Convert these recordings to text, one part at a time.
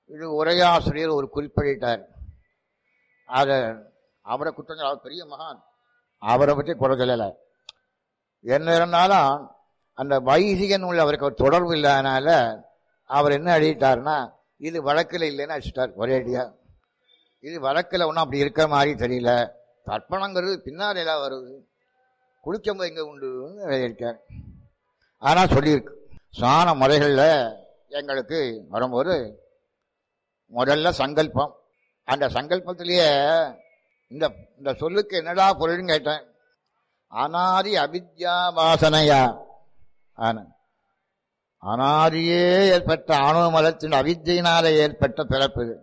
இது உரையாசிரியர் ஒரு குறிப்பிட்டார் அதை அவரை குற்றம் அவர் பெரிய மகான் அவரை பற்றி குறை சொல்லலை என்ன இருந்தாலும் அந்த வைதிகன் உள்ள அவருக்கு ஒரு தொடர்பு இல்லாதனால அவர் என்ன அடிட்டார்னா இது வழக்கில் இல்லைன்னு அடிச்சிட்டார் ஒரே அடியா இது வழக்கில் ஒன்றும் அப்படி இருக்கிற மாதிரி தெரியல தர்ப்பணங்கிறது பின்னால் எல்லாம் வருது குளிக்கும்போது எங்கே உண்டுன்னு எழுதியிருக்கார் ஆனால் சொல்லியிருக்கு ஸ்நான முறைகளில் எங்களுக்கு வரும்போது முதல்ல சங்கல்பம் அந்த சங்கல்பத்திலேயே இந்த இந்த சொல்லுக்கு என்னடா பொருள்னு கேட்டேன் அனாதி அவித்யா வாசனையா ஆன அனாதியே ஏற்பட்ட ஆணவ மலத்தின் அவித்தியினால ஏற்பட்ட பிறப்பு இது.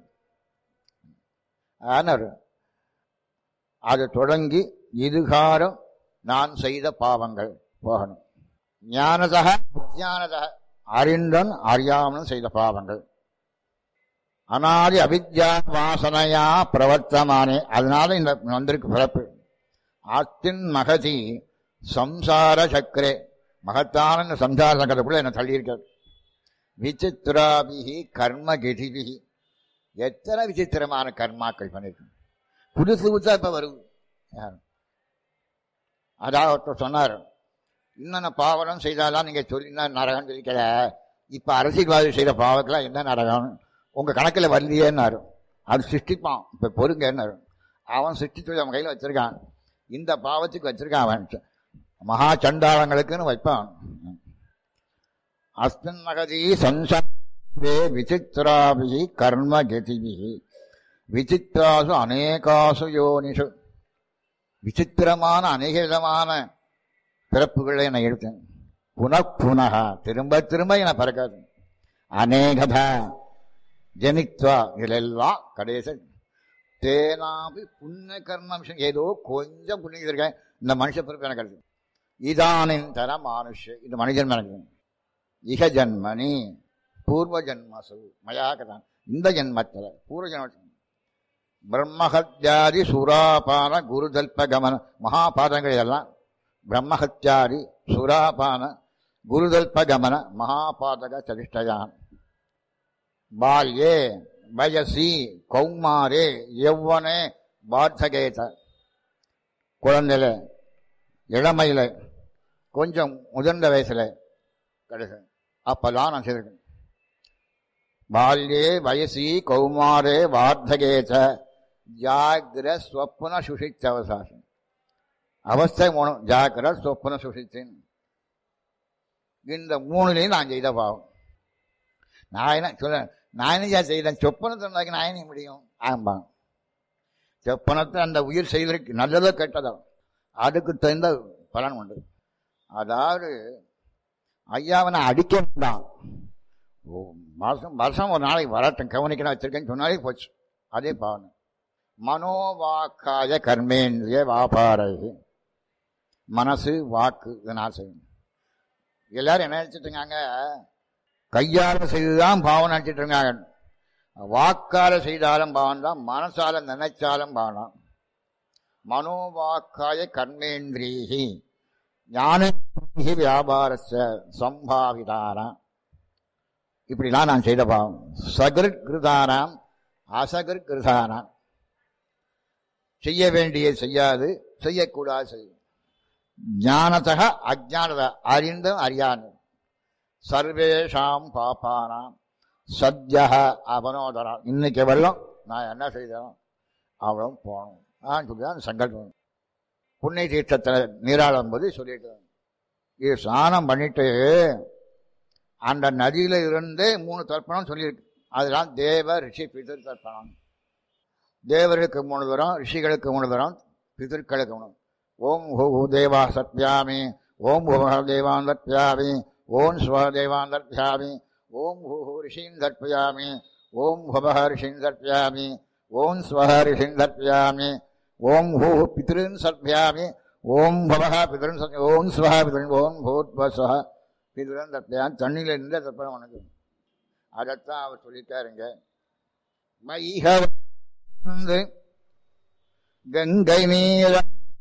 ஆனார் அது தொடங்கி இதுகாரம் நான் செய்த பாவங்கள் போகணும் ஞானதக அஜானதக அறிந்தன் அறியாமலும் செய்த பாவங்கள் அனாதி அவித்யா வாசனையா பிரவர்த்தமானே அதனால இந்த வந்திருக்கு பிறப்பு ஆத்தின் மகதி சம்சார சக்கரே மகத்தான இந்த சம்சார சக்கரத்துக்குள்ள என்ன தள்ளியிருக்கார் விசித்திராபிகி கர்ம கதிபிகி எத்தனை விசித்திரமான கர்மாக்கள் பண்ணிருக்கு புதுசு புதுசா இப்ப வருது யார்? அதாவது ஒருத்தர் சொன்னார் இன்னென்ன பாவனம் செய்தாலாம் நீங்க சொல்லி என்ன நரகம் சொல்லிக்கல இப்ப அரசியல்வாதி செய்த பாவத்துலாம் என்ன நரகம் உங்க கணக்குல வரலையேன்னாரு அது சிருஷ்டிப்பான் இப்ப பொறுங்கன்னாரு அவன் சிருஷ்டிச்சு அவன் கையில வச்சிருக்கான் இந்த பாவத்துக்கு வச்சிருக்கான் அவன் மகா சண்டாளங்களுக்குன்னு வைப்பான் அஸ்மின் மகதி சம்சே விசித்திராபிகி கர்ம கதிபிகி விசித்திராசு அநேகாசு யோனிஷு விசித்திரமான அநேக விதமான பிறப்புகளை நான் எடுத்தேன் புனః திரும்ப திரும்ப என பிறக்காது அநேகதா ஜனித்வா இதிலெல்லாம் கடைசி தேனாபி புண்ணிய கர்மம் ஏதோ கொஞ்சம் புண்ணியம் இருக்கேன் இந்த மனுஷ பிறப்பு எனக்கு கிடைக்கும் இதானின் தர மானுஷ இந்த மனிதன் எனக்கு இக ஜன்மனி பூர்வ ஜன்மசு மயா கதான் இந்த ஜென்மத்தில் பூர்வ ஜென்ம பிரம்மஹத்யாதி சுராபான குருதல்ப கமன மகாபாதங்கள் இதெல்லாம் பிரம்மஹத்யாதி சுராபான குருதல்ப கமன மகாபாதக சதிஷ்டயான் பால்யே வயசி கௌமாரே யௌவனே வார்த்தகேத குழந்தையில இளமையில கொஞ்சம் முதிர்ந்த வயசுல கடைசி அப்பதான் நான் செய்திருக்கேன் பால்யே வயசி கௌமாரே வார்த்தகேத ஜாகிர ஸ்வப்ன சுஷித்த அவசாசம் அவஸ்தை மூணு ஜாகிர ஸ்வப்ன சுஷித்தின் இந்த மூணுலையும் நான் செய்த பாவம் நான் என்ன சொல்ல நான் என்ன செய்தேன் சொப்பனத்தை இருந்தாக்க நான் என்ன முடியும் ஆம்பாங்க சொப்பனத்தை அந்த உயிர் செய்வதற்கு நல்லதோ கெட்டதோ அதுக்கு தகுந்த பலன் உண்டு அதாவது ஐயாவை நான் அடிக்க வேண்டாம் ஓ, மாசம் வருஷம் ஒரு நாளைக்கு வரட்டும் கவனிக்கணும் வச்சிருக்கேன்னு சொன்னாலே போச்சு அதே பாவனை மனோவாக்காய கர்மேந்திரிய வாபாரை மனசு வாக்கு இதை நான் செய்யணும் எல்லாரும் என்ன நினைச்சிட்டு இருக்காங்க கையால செய்துதான் பாவம் நினைச்சிட்டு இருக்காங்க வாக்கால செய்தாலும் பாவம் தான் மனசால நினைச்சாலும் பாவம் மனோவாக்காய கர்மேந்திரீகி ஞானி வியாபாரச சம்பாவிதானா இப்படிலாம் நான் செய்த பாவம் சகிருதானாம் அசகிருதானாம் செய்ய வேண்டிய செய்யாது செய்யக்கூடாது செய்யும் ஞானத்தக அஜானத அறிந்தும் அறியானும் சர்வேஷாம் பாப்பானாம் சத்யா அவனோதரம் இன்னைக்கு வெள்ளம் நான் என்ன செய்தேன் அவளும் போகணும் நான் சொல்லி தான் சங்கல்பம் புண்ணிய தீர்த்தத்தில் நீராடும் போது சொல்லிட்டு இது ஸ்நானம் பண்ணிட்டு அந்த நதியில இருந்து மூணு தர்ப்பணம் சொல்லியிருக்கு அதெல்லாம் தேவ ரிஷி பிதர் தர்ப்பணம் தேவர்களுக்கு மூணு தரம் ரிஷிகளுக்கு மூணு தரம் பிதர்களுக்கு மூணு ஓம் ஹூ தேவா சத்யாமி ஓம் ஹூ தேவான் தர்ப்பியாமி ஓம் ஸ்வ தேவான் தர்ப்பியாமி ஓம் ஹூ ரிஷீன் தர்ப்பயாமி ஓம் ஹுவ ரிஷீன் தர்ப்பயாமி ஓம் ஸ்வ ரிஷீன் தர்ப்பயாமி ஓம் ஹூ பித்ருன் சர்ப்பயாமி ஓம் பவ பிதரன் சர்ப்ப ஓம் ஸ்வ பிதரன் ஓம் பூத் ஸ்வ பிதரன் தர்ப்பயாமி தண்ணியில இருந்த தர்ப்பணம் உனக்கு அதைத்தான் அவர் சொல்லிட்டாருங்க மைக வந்து கங்கை நீர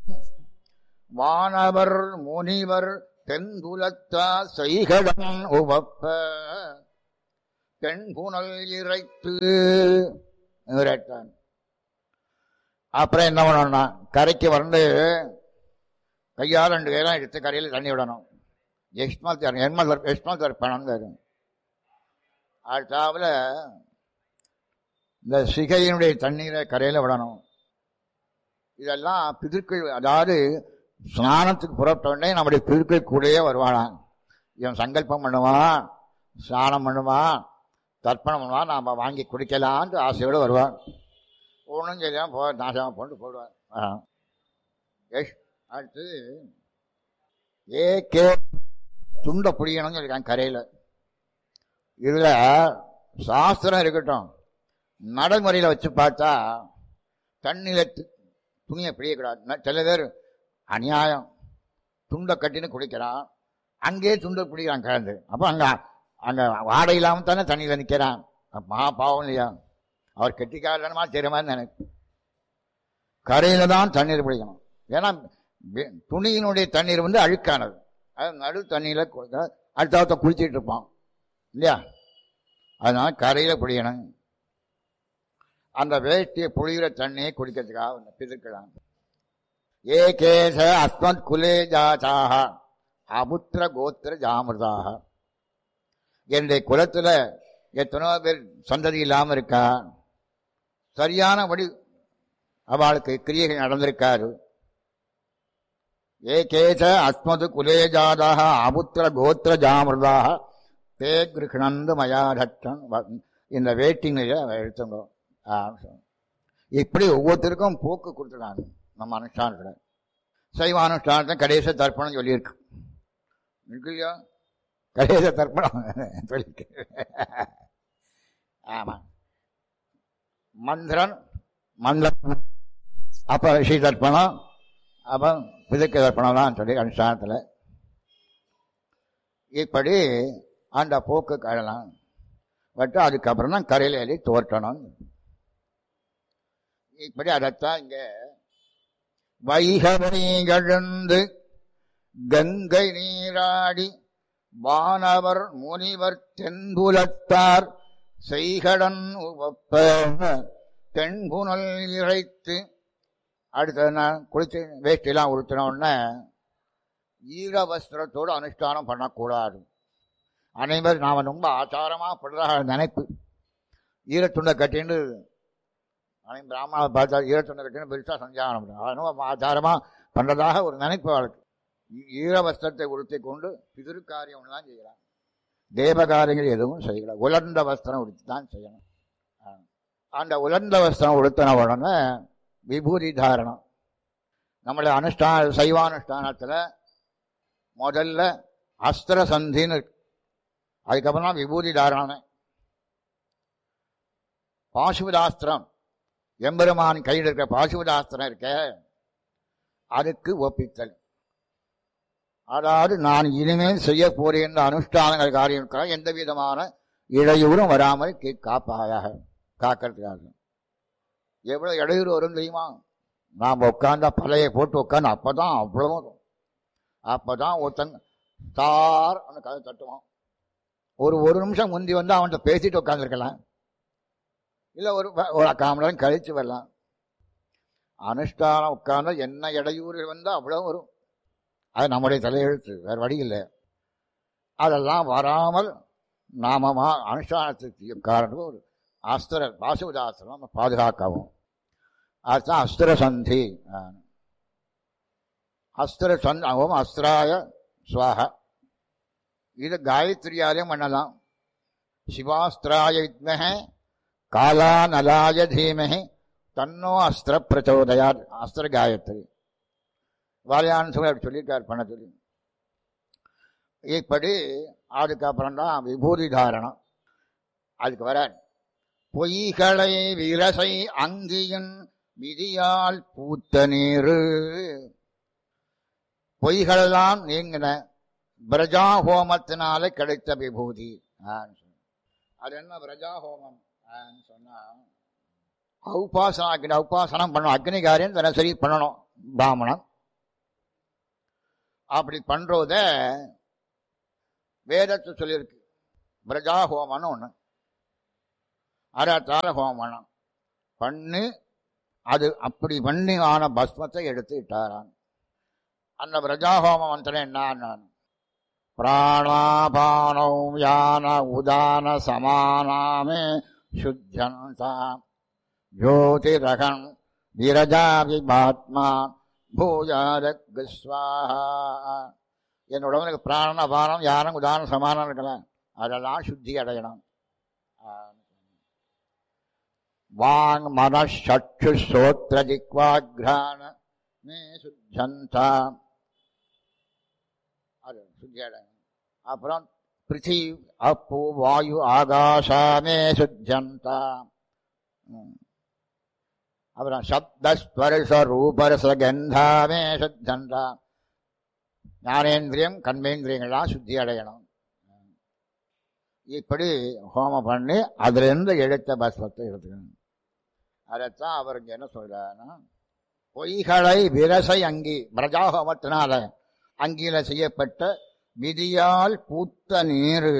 வானவர் முனிவர் தென்குலத்தா செய்கடன் உவப்ப தென் புனல் இறைத்து இறைத்தான் அப்புறம் என்ன பண்ணணும்னா கரைக்கு வந்து கையால் ரெண்டு கையெல்லாம் எடுத்து கரையில் தண்ணி விடணும் எஸ்மல் தர் எண்மல் எஸ்மல் தர்ப்பணம் வரும் அடுத்தாவில் இந்த சிகையினுடைய தண்ணீரை கரையில் விடணும் இதெல்லாம் பிதிர்கள் அதாவது ஸ்நானத்துக்கு புறப்பட்ட உடனே நம்முடைய பிதிர்கள் கூடயே வருவானாம் இவன் சங்கல்பம் பண்ணுவான் ஸ்நானம் பண்ணுவான் தர்ப்பணம் பண்ணுவான் நாம் வாங்கி குடிக்கலான்ட்டு ஆசையோடு வருவான் ஒன்றும் செய்யாமல் போ நாசமாக போட்டு போடுவான் ஆ. எஸ் அடுத்து ஏ கே துண்டை பிடிக்கணும்னு சொல்லியிருக்காங்க கரையில் இதில் சாஸ்திரம் இருக்கட்டும் நடைமுறையில் வச்சு பார்த்தா தண்ணியில் து- துணியை பிடிக்கக்கூடாது ந- சில பேர் அநியாயம் துண்டை கட்டின்னு குடிக்கிறான் அங்கேயே துண்டை பிடிக்கிறான் கலந்து அப்போ அங்கே அங்கே வாடகை இல்லாமல் தானே தண்ணியில் நிற்கிறான் மா பாவம் இல்லையா அவர் கெட்டிக்காரமா தெரிய மாதிரி நினைப்பு கரையில் தான் தண்ணீர் பிடிக்கணும் ஏன்னா வெ- துணியினுடைய தண்ணீர் வந்து அழுக்கானது அது நடு தண்ணியில் அடுத்த குளிச்சிட்டு இருப்பான் இல்லையா அதனால கரையில் பிடிக்கணும் அந்த வேஷ்டியை புளிகிற தண்ணியை குடிக்கிறதுக்காக அந்த பிதுக்கலாம் ஏ கேச அஸ்மத் குலே ஜாதாக அபுத்திர கோத்திர ஜாமிருதாக என்னுடைய குலத்துல எத்தனையோ பேர் சந்ததி இல்லாம இருக்கா சரியானபடி அவளுக்கு கிரியைகள் நடந்திருக்காரு ஏ கேச அஸ்மது குலே ஜாதாக அபுத்திர கோத்திர ஜாமிருதாக தே கிருஷ்ணந்து மயாதட்டன் இந்த வெயிட்டிங்கில் எடுத்துங்க ஆ, இப்படி ஒவ்வொருத்தருக்கும் போக்கு கொடுத்துட்டாங்க நம்ம அனுஷ்டானத்தில் சைவ அனுஷ்டானத்தை கடைசி தர்ப்பணம் சொல்லியிருக்கு இருக்கு இல்லையா கடைசி தர்ப்பணம் சொல்லியிருக்கு ஆமா மந்திரன் மந்திரம் அப்ப ரிஷி தர்ப்பணம் அப்ப பிதுக்கு தர்ப்பணம் தான் சொல்லி அனுஷ்டானத்தில் இப்படி அந்த போக்கு கழலாம் பட் அதுக்கப்புறம் தான் கரையில் ஏறி தோற்றணும் இப்படி அதைத்தான் இங்க வைகவனி கழந்து கங்கை நீராடி வானவர் முனிவர் தென்புலத்தார் செய்கடன் உவப்ப தென்புனல் இறைத்து அடுத்தது நான் குளிச்சு வேஷ்டிலாம் உடுத்தின உடனே ஈர வஸ்திரத்தோடு அனுஷ்டானம் பண்ணக்கூடாது அனைவரும் நாம் ரொம்ப ஆச்சாரமாக படுறதாக நினைப்பு ஈரத்துண்டை கட்டின்னு அனைவரும் பிராமணாவை பார்த்தா ஈரத்துண்டை கட்டின்னு பெருசாக சஞ்சாரம் பண்ணுறாங்க அதனால ஆச்சாரமாக பண்ணுறதாக ஒரு நினைப்பு அவளுக்கு ஈ- ஈர வஸ்திரத்தை உடுத்தி கொண்டு பிதிருக்காரியம் ஒன்று தான் செய்யலாம் தேவகாரியங்கள் எதுவும் செய்யலாம் உலர்ந்த வஸ்திரம் உடுத்தி தான் செய்யணும் ஆ. அந்த உலர்ந்த வஸ்திரம் உடுத்தின உடனே விபூதி தாரணம் நம்மளுடைய அனுஷ்டான சைவானுஷ்டானத்தில் முதல்ல அஸ்திர சந்தின்னு இருக்கு. அதுக்கப்புறம் தான் விபூதி தாரணமே பாசுபதாஸ்திரம் எம்பெருமான் கையில் இருக்கிற பாசுபதாஸ்திரம் இருக்க அதுக்கு ஒப்பித்தல் அதாவது நான் இனிமேல் செய்ய போறேன் அனுஷ்டானங்கள் காரியம் இருக்கிற எந்த விதமான இடையூறும் வராமல் கே- காப்பாயாக காக்கிறதுக்காக எவ்வளவு இடையூறு வரும் தெரியுமா நாம் உட்காந்தா பழைய போட்டு உட்காந்து அப்பதான் அவ்வளவு வரும். அப்பதான் ஒருத்தன் தார் அந்த கதை தட்டுவான் ஒரு ஒரு நிமிஷம் முந்தி வந்து அவன்கிட்ட பேசிட்டு உட்காந்துருக்கலாம் இல்லை ஒரு வ- ஒரு கால் மணி நேரம் கழிச்சு வரலாம் அனுஷ்டானம் உட்கார்ந்தா என்ன இடையூறு வந்தால் அவ்வளோ வரும் அது நம்முடைய தலையெழுத்து வேற வழி இல்லை அதெல்லாம் வராமல் நாமமா அனுஷ்டானத்துக்கு காரணம் ஒரு அஸ்திர பாசுபதாஸ்திரம் நம்ம பாதுகாக்கவும் அதுதான் அஸ்திர சந்தி ஆ. அஸ்திர சந்த் ஓம் அஸ்திராய ஸ்வாக இது காயத்ரியாலையும் பண்ணலாம் சிவாஸ்திராய வித்மஹே காலாநலாய தீமஹி தன்னோ அஸ்திர பிரச்சோதயாத் அஸ்திர காயத்ரி வாலியான்னு சொல்லி அப்படி சொல்லியிருக்கார் பண்ண சொல்லி இப்படி அதுக்கப்புறம் தான் விபூதி தாரணம் அதுக்கு வர பொய்களை விரசை அங்கியின் விதியால் பூத்த நீரு பொய்களெல்லாம் நீங்கின பிரஜா ஹோமத்தினால கிடைத்த விபூதி ஆன்னு சொன்னார். அது என்ன பிரஜா ஹோமம் ஆன்னு சொன்னா உபாசனா அக்னி உபாசனம் பண்ணணும் அக்னி காரியம் தினசரி பண்ணணும் பிராமணன் அப்படி பண்றத வேதத்தை சொல்லியிருக்கு பிரஜா ஹோமம்னு ஒண்ணு அறத்தால ஹோமம் பண்ணோம் பண்ணி அது அப்படி பண்ணி ஆன பஸ்மத்தை எடுத்து இட்டாரான் அந்த பிரஜாஹோம மந்திரம் என்ன பிராணாபானோ யான உதான சமானாமே சுத்தந்தா ஜோதிரகன் விரஜாவிபாத்மா பூஜாரஸ்வாஹா என் உடம்புக்கு பிராணம் அபானம் யானம் உதாரணம் சமானம் இருக்கலாம் அதெல்லாம் சுத்தி அடையணும் வாங் மனஷு சோத்திர ஜிக்வாக்ரான மே சுத்தந்தா அது சுத்தி அடையணும் அப்புறம் பிருத்தி அப்பு வாயு ஆகாசாமே சுத்தந்தா அப்புறம் சப்தஸ்பர்ஷ ரூபரச கந்தாமே சுத்தந்தா ஞானேந்திரியம் கண்மேந்திரியங்கள்லாம் சுத்தி அடையணும் இப்படி ஹோமம் பண்ணி அதுல இருந்து எடுத்த பஸ்மத்தை எடுத்துக்கணும் அதைத்தான் அவர் இங்க என்ன சொல்றாருன்னா பொய்களை விரசை அங்கி பிரஜாஹோமத்தினால அங்கில செய்யப்பட்ட விதியால் பூத்த நீரு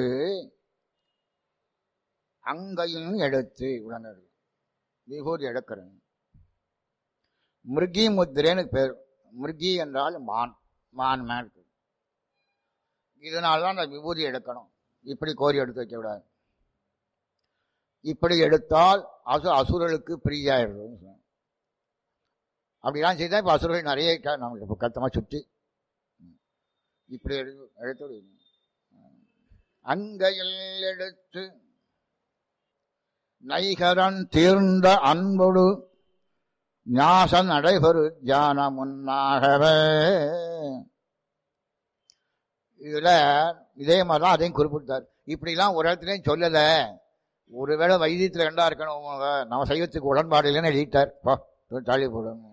அங்கையும் எடுத்து உடனடி விபூதி எடுக்கிறேன் மிருகி முத்திரேன்னு பேர் மிருகி என்றால் மான் மான் மேல் இதனால தான் அந்த விபூதி எடுக்கணும் இப்படி கோரி எடுத்து வைக்க கூடாது இப்படி எடுத்தால் அசு அசுரர்களுக்கு பிரியாயிடும் அப்படிலாம் செய்தால் இப்போ அசுரர்கள் நிறைய இருக்கா நமக்கு இப்போ கத்தமாக சுற்றி இப்படி எடுத்து எடுத்து அங்கையில் எடுத்து நைகரன் தீர்ந்த அன்பொடு ஞாச நடைபெறு தியான முன்னாகவே இதுல இதே மாதிரிதான் அதையும் குறிப்பிட்டார் இப்படிலாம் ஒரு இடத்துலையும் சொல்லல ஒருவேளை வைத்தியத்தில் ரெண்டா இருக்கணும் நம்ம சைவத்துக்கு உடன்பாடு இல்லைன்னு எழுதிட்டார் தள்ளி போடணும்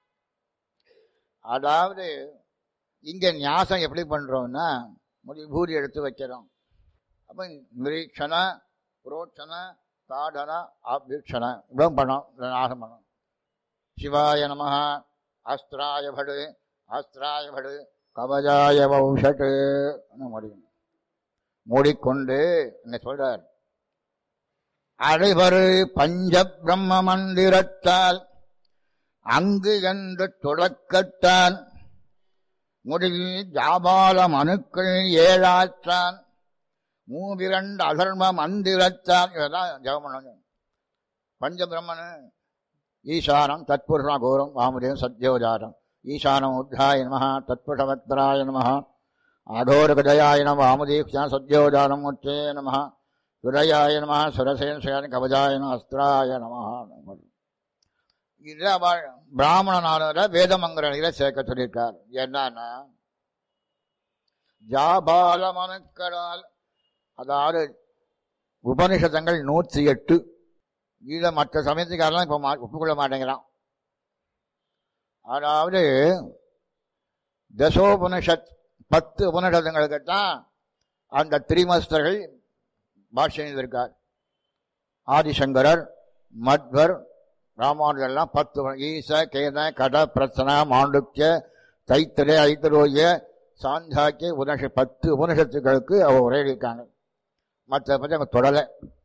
அதாவது இங்க ஞாசம் எப்படி பண்றோம்னா பூரி எடுத்து வைக்கிறோம் அப்ப நிரீட்சண புரோட்சண தாடன ஆபீட்சண இவ்வளவு பண்ணோம் நாசம் பண்ணோம் சிவாய நம அஸ்திராய படு அஸ்திராய படு கவஜாய வௌஷட்டு முடியும் மூடிக்கொண்டு என்ன சொல்றார் அடைபரு பஞ்ச பிரம்ம மந்திரத்தால் அங்கு என்று தொடக்கத்தான் முடிவில் ஜாபால மனுக்கள் ஏழாற்றான் மூவிரண்டு அதர்ம மந்திரத்தான் இதெல்லாம் ஜெபம் பஞ்சபிரம்மனு ஈசானம் தத்புருஷா கோரம் வாமுதேவம் சத்யோஜாரம் ஈசானம் உத்தாய நம தத்புஷவத்ராய நம ஆடோரகஜயாய நம வாமுதீக்ஷா சத்யோஜானம் முற்றே நம சுரயாய நம சுரசேன சேன கவஜாய நம அஸ்திராய நம இதில் பிராமணனான வேதமங்கரில சேர்க்க சொல்லியிருக்கார் என்னன்னா ஜாபால மனுக்களால் அதாவது உபனிஷதங்கள் நூற்றி எட்டு இதை மற்ற சமயத்துக்காரெல்லாம் இப்போ ஒப்புக்கொள்ள மாட்டேங்கிறான் அதாவது தசோபனிஷத் பத்து உபனிஷதங்களுக்கு தான் அந்த திரிமஸ்தர்கள் பாஷ்யம் எழுதியிருக்கார் ஆதிசங்கரர் மத்வர் ராமானுஜெல்லாம் பத்து ஈச கேன கட பிரச்சன மாண்டுக்கிய தைத்திரே ஐத்தரோய சாந்தாக்கிய உபனிஷ பத்து உபனிஷத்துகளுக்கு அவ உரையளிக்காங்க மற்ற பற்றி அவங்க தொடலை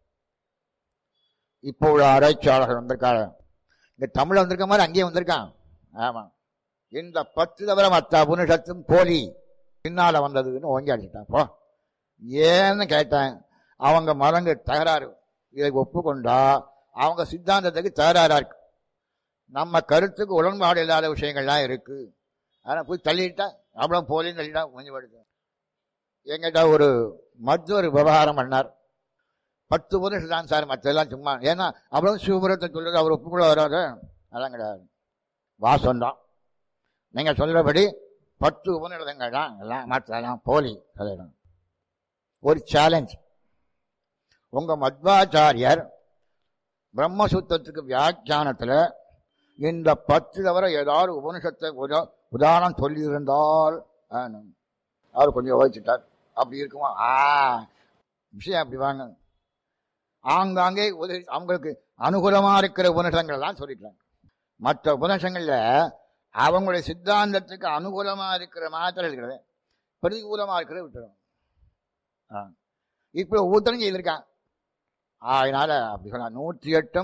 இப்போ உள்ள ஆராய்ச்சியாளர்கள் வந்திருக்காங்க இங்க தமிழ் வந்திருக்க மாதிரி அங்கேயே வந்திருக்கான் ஆமா இந்த பத்து தவிர மற்ற உபனிஷத்தும் போலி பின்னால வந்ததுன்னு ஓங்கி அடிச்சிட்டான் போ ஏன்னு கேட்டேன் அவங்க மரங்கு தகராறு இதை ஒப்புக்கொண்டா அவங்க சித்தாந்தத்துக்கு தகராறா இருக்கு நம்ம கருத்துக்கு உடன்பாடு இல்லாத விஷயங்கள்லாம் இருக்கு ஆனால் போய் தள்ளிட்டா அவ்வளோ போலின்னு தள்ளிட்டா கொஞ்சம் படுத்து எங்கிட்ட ஒரு மருத்துவர் விவகாரம் பண்ணார் பத்து வருஷம் தான் சார் மற்றெல்லாம் சும்மா ஏன்னா அவ்வளோ சிவபுரத்தை சொல்றது அவர் ஒப்புக்குள்ள வராது அதான் கிடையாது வாசம் தான் நீங்கள் சொல்றபடி பத்து உபநிடதங்கள் தான் எல்லாம் மற்றெல்லாம் போலி சொல்லிடும் ஒரு சேலஞ்ச் உங்க மத்வாச்சாரியர் பிரம்மசூத்திரத்துக்கு வியாக்கியானத்தில் இந்த பத்து தவிர ஏதாவது உபனிஷத்தை உதா உதாரணம் சொல்லியிருந்தால் அவர் கொஞ்சம் யோசிச்சுட்டார் அப்படி இருக்குமா ஆ விஷயம் அப்படி வாங்க ஆங்காங்கே உதவி அவங்களுக்கு அனுகூலமா இருக்கிற உபனிஷங்கள் தான் சொல்லிட்டாங்க மற்ற உபனிஷங்கள்ல அவங்களுடைய சித்தாந்தத்துக்கு அனுகூலமா இருக்கிற மாத்திரம் இருக்கிறது பிரதிகூலமா இருக்கிறத விட்டுரும் இப்போ ஊத்தனம் செய்திருக்கான் அதனால அப்படி சொன்னா நூற்றி எட்டும்